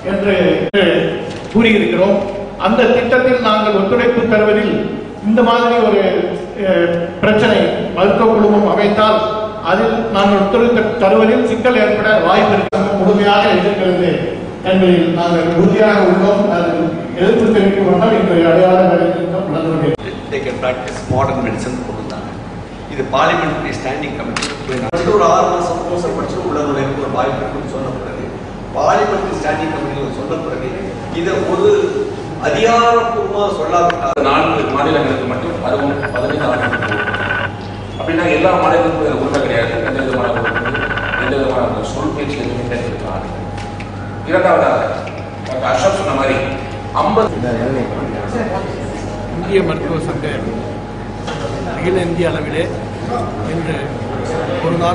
என்று கூறியிருக்கிறோம் அந்த திட்டத்தில் நாங்கள் ஒத்துழைப்பு தருவதில் இந்த மாதிரி ஒரு அஹ், பிரச்சனை மருத்துவ குழுமம் அமைத்தால் அதில் நாங்கள் ஒத்துழைப்பு தருவதில் சிக்கல் ஏற்பட வாய்ப்பு இருக்கிறது முழுமையாக எதிர்க்கிறது என்பதில் நாங்கள் உறுதியாக உள்ளோம் அதில் எதிர்ப்பு தெரிவிக்கும் வண்ணம் இன்றைய அடையாள வேலை திட்டம் நடந்து கொண்டிருக்கிறது. they can practice modern medicine கொண்டு வந்தாங்க இது பார்லிமெண்டரி ஸ்டாண்டிங் கமிட்டி அடுத்து ஒரு ஆறு மாசம் கோர்ஸ் படிச்சு உள்ள நுழைவுக்கு ஒரு வாய்ப்பு இருக்குன்னு சொன்ன பிறகு பார்லிமெண்டரி ஸ்டாண்டிங் கமிட்டியில் சொன்ன பிறகு இதை ஒரு அதிகாரப்பூர்வமாக சொல்லாவிட்டால் நான்கு மாநிலங்களுக்கு மட்டும் அதுவும் பதினைந்து ஆண்டுகள் அப்படின்னா எல்லா மாநிலங்களுக்கும் இதுல உரிமை கிடையாது எந்த விதமான உரிமை, எந்த விதமான சொல் பேச்சு எதுவுமே கிடையாது இரண்டாவதாக டாக்டர் அஷோக் சொன்ன மாதிரி ஐம்பது இந்திய மருத்துவ சங்க அகில இந்திய அளவிலே இன்று ஒரு நாள்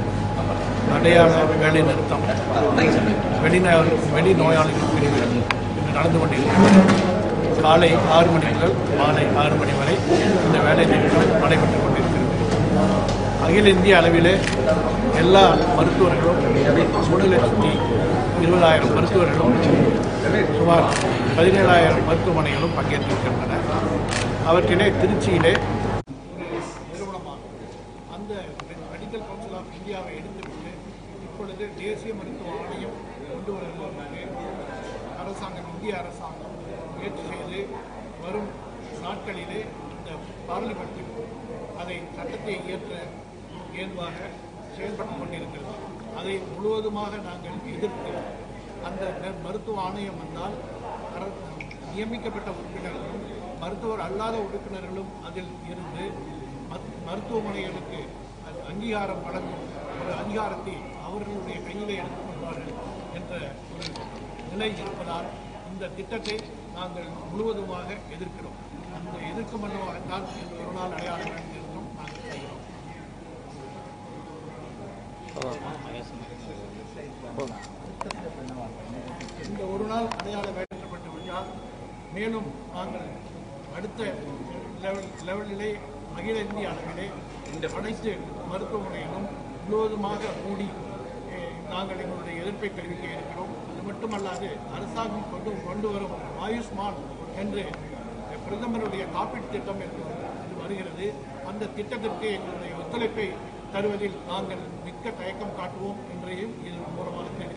அடையாள வேலை நிறுத்தம் வெளிநோய் வெளிநோயாளிகள் பிரிவு இன்று நடந்து கொண்டிருக்கிறது காலை ஆறு மணி முதல் மாலை ஆறு மணி வரை இந்த வேலை நிறுத்தம் நடைபெற்றுக் கொண்டிருக்கிறது அகில இந்திய அளவிலே எல்லா மருத்துவர்களும் மூணு லட்சத்தி இருபதாயிரம் மருத்துவர்களும் சுமார் பதினேழாயிரம் மருத்துவமனைகளும் பங்கேற்றிருக்கின்றன அவற்றிலே திருச்சியிலே ஒரு நிறுவனமாகும் அந்த மெடிக்கல் கவுன்சில் ஆஃப் இந்தியாவை எடுத்துவிட்டு இப்பொழுது தேசிய மருத்துவ ஆணையம் கொண்டு வருவதற்கு அரசாங்கம் இந்திய அரசாங்கம் முயற்சி செய்து வரும் நாட்களிலே இந்த பார்லிமெண்ட்டில் அதை சட்டத்தை இயற்ற ஏதுவாக செயல்பட்டுக் கொண்டிருக்கிறது அதை முழுவதுமாக நாங்கள் எதிர்த்து அந்த ந- மருத்துவ ஆணையம் வந்தால் அர- நியமிக்கப்பட்ட உறுப்பினர்களும் மருத்துவர் அல்லாத உறுப்பினர்களும் அதில் இருந்து மத்- மருத்துவமனைகளுக்கு அது அங்கீகாரம் வழங்கும் ஒரு அதிகாரத்தை அவர்களுடைய கையிலே எடுத்துக் கொள்வார்கள் என்ற ஒரு நிலை இருப்பதால் இந்த திட்டத்தை நாங்கள் முழுவதுமாக எதிர்க்கிறோம் அந்த எதிர்க்கும் மன்னமாகத்தான் இந்த ஒரு நாள் அடையாள வேண்டியிருந்தும் நாங்கள் செய்கிறோம் இந்த ஒரு நாள் அடையாள வேண்டப்பட்டு விட்டால் மேலும் நாங்கள் அடுத்த லெவல் லெவலிலே அகில இந்திய அளவிலே இந்த அனைத்து மருத்துவமனைகளும் முழுவதுமாக மூடி eh, நாங்கள் எங்களுடைய எதிர்ப்பை தெரிவிக்க இருக்கிறோம் அது மட்டுமல்லாது அரசாங்கம் கொண்டு கொண்டு வரும் ஆயுஷ்மான் என்று பிரதமருடைய காப்பீட்டு திட்டம் என்று இது வருகிறது அந்த திட்டத்திற்கு எங்களுடைய ஒத்துழைப்பை தருவதில் நாங்கள் மிக்க தயக்கம் காட்டுவோம் என்றையும் இதன் மூலமாக தெரிவித்துக்